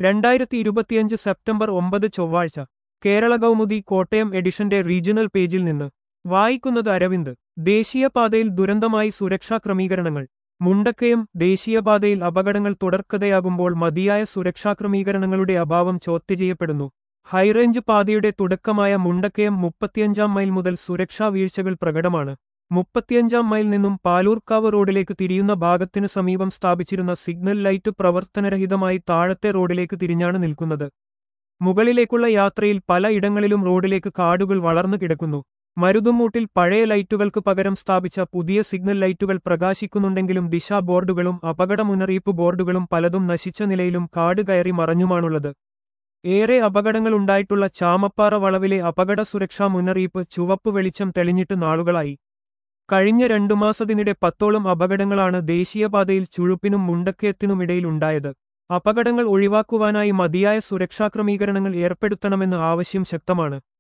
രണ്ടായിരത്തി ഇരുപത്തിയഞ്ച് സെപ്റ്റംബർ ഒമ്പത് ചൊവ്വാഴ്ച കേരള കൗമുദി കോട്ടയം എഡിഷന്റെ റീജിയണൽ പേജിൽ നിന്ന് വായിക്കുന്നത് അരവിന്ദ് ദേശീയപാതയിൽ ദുരന്തമായി സുരക്ഷാ ക്രമീകരണങ്ങൾ മുണ്ടക്കയം ദേശീയപാതയിൽ അപകടങ്ങൾ തുടർക്കഥയാകുമ്പോൾ മതിയായ സുരക്ഷാ ക്രമീകരണങ്ങളുടെ അഭാവം ചോദ്യം ചെയ്യപ്പെടുന്നു ഹൈറേഞ്ച് പാതയുടെ തുടക്കമായ മുണ്ടക്കയം മുപ്പത്തിയഞ്ചാം മൈൽ മുതൽ സുരക്ഷാ വീഴ്ചകൾ പ്രകടമാണ് മുപ്പത്തിയഞ്ചാം മൈൽ നിന്നും പാലൂർക്കാവ് റോഡിലേക്ക് തിരിയുന്ന ഭാഗത്തിനു സമീപം സ്ഥാപിച്ചിരുന്ന സിഗ്നൽ ലൈറ്റ് പ്രവർത്തനരഹിതമായി താഴത്തെ റോഡിലേക്ക് തിരിഞ്ഞാണ് നിൽക്കുന്നത് മുകളിലേക്കുള്ള യാത്രയിൽ പല ഇടങ്ങളിലും റോഡിലേക്ക് കാടുകൾ വളർന്നു കിടക്കുന്നു മരുതുമൂട്ടിൽ പഴയ ലൈറ്റുകൾക്ക് പകരം സ്ഥാപിച്ച പുതിയ സിഗ്നൽ ലൈറ്റുകൾ പ്രകാശിക്കുന്നുണ്ടെങ്കിലും ദിശാ ബോർഡുകളും അപകട മുന്നറിയിപ്പ് ബോർഡുകളും പലതും നശിച്ച നിലയിലും കാട് കയറി മറഞ്ഞുമാണുള്ളത് ഏറെ അപകടങ്ങളുണ്ടായിട്ടുള്ള ചാമപ്പാറ വളവിലെ അപകട സുരക്ഷാ മുന്നറിയിപ്പ് ചുവപ്പ് വെളിച്ചം തെളിഞ്ഞിട്ട് നാളുകളായി കഴിഞ്ഞ രണ്ടു മാസത്തിനിടെ പത്തോളം അപകടങ്ങളാണ് ദേശീയപാതയിൽ ചുഴുപ്പിനും മുണ്ടക്കയത്തിനുമിടയിൽ ഉണ്ടായത് അപകടങ്ങൾ ഒഴിവാക്കുവാനായി മതിയായ സുരക്ഷാ ക്രമീകരണങ്ങൾ ഏർപ്പെടുത്തണമെന്ന് ആവശ്യം ശക്തമാണ്